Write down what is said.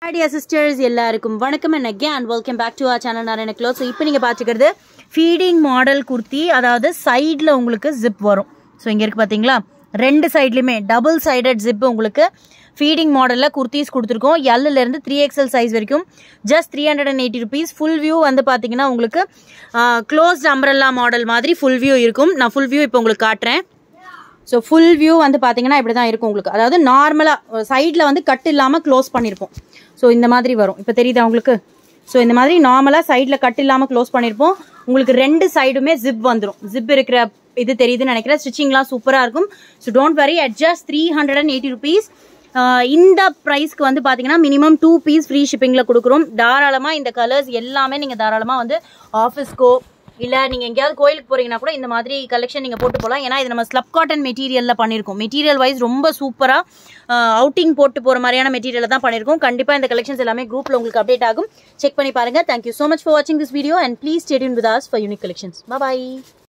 idea sisters எல்லாருக்கும் வணக்கம் and again welcome back to our channel Narayana cloth so இப்போ நீங்கள் பார்த்துக்கிறது ஃபீடிங் மாடல் குர்த்தி அதாவது சைடில் உங்களுக்கு ஜிப் வரும் ஸோ இங்கே இருக்குது பார்த்தீங்களா ரெண்டு சைட்லையுமே டபுள் சைடட் ஜிப் உங்களுக்கு ஃபீடிங் மாடலில் குர்த்திஸ் கொடுத்துருக்கோம் எல்லுலேருந்து த்ரீ எக்ஸல் சைஸ் வரைக்கும் just three hundred and eighty rupees full view வந்து பார்த்தீங்கன்னா உங்களுக்கு க்ளோஸ்ட் அம்ரல்லா மாடல் மாதிரி ஃபுல் வியூ இருக்கும் நான் ஃபுல் வியூ இப்போ உங்களுக்கு காட்டுறேன் ஸோ ஃபுல் வியூ வந்து பார்த்தீங்கன்னா இப்படி தான் இருக்கும் உங்களுக்கு அதாவது நார்மலாக சைடில் வந்து கட் இல்லாமல் க்ளோஸ் பண்ணியிருப்போம் ஸோ இந்த மாதிரி வரும் இப்போ தெரியுதா உங்களுக்கு ஸோ இந்த மாதிரி நார்மலாக சைடில் கட் இல்லாமல் க்ளோஸ் பண்ணியிருப்போம் உங்களுக்கு ரெண்டு சைடுமே ஜிப் வந்துடும் ஜிப் இருக்கிற இது தெரியுதுன்னு நினைக்கிறேன் ஸ்டிச்சிங்லாம் சூப்பராக இருக்கும் so don't worry at just three hundred and eighty rupees இந்த ப்ரைஸ்க்கு வந்து பார்த்தீங்கன்னா மினிமம் டூ பீஸ் ஃப்ரீ ஷிப்பிங்கில் கொடுக்குறோம் தாராளமாக இந்த கலர்ஸ் எல்லாமே நீங்கள் தாராளமாக வந்து ஆஃபீஸ்க்கோ இல்லை நீங்கள் எங்கேயாவது கோயிலுக்கு போகிறீங்கன்னா கூட இந்த மாதிரி கலெக்ஷன் நீங்கள் போட்டு போகலாம் ஏன்னா இது நம்ம ஸ்லப் காட்டன் மெட்டீரியலில் பண்ணியிருக்கோம் மெட்டீரியல் வைஸ் ரொம்ப சூப்பராக அவுட்டிங் போட்டு போகிற மாதிரியான மெட்டீரியல் தான் பண்ணியிருக்கோம் கண்டிப்பாக இந்த கலெக்ஷன்ஸ் எல்லாமே குரூப்பில் உங்களுக்கு அப்டேட் ஆகும் செக் பண்ணி பாருங்கள் தேங்க்யூ ஸோ மச் ஃபார் வாட்சிங் this video and please stay tuned with us for unique collections bye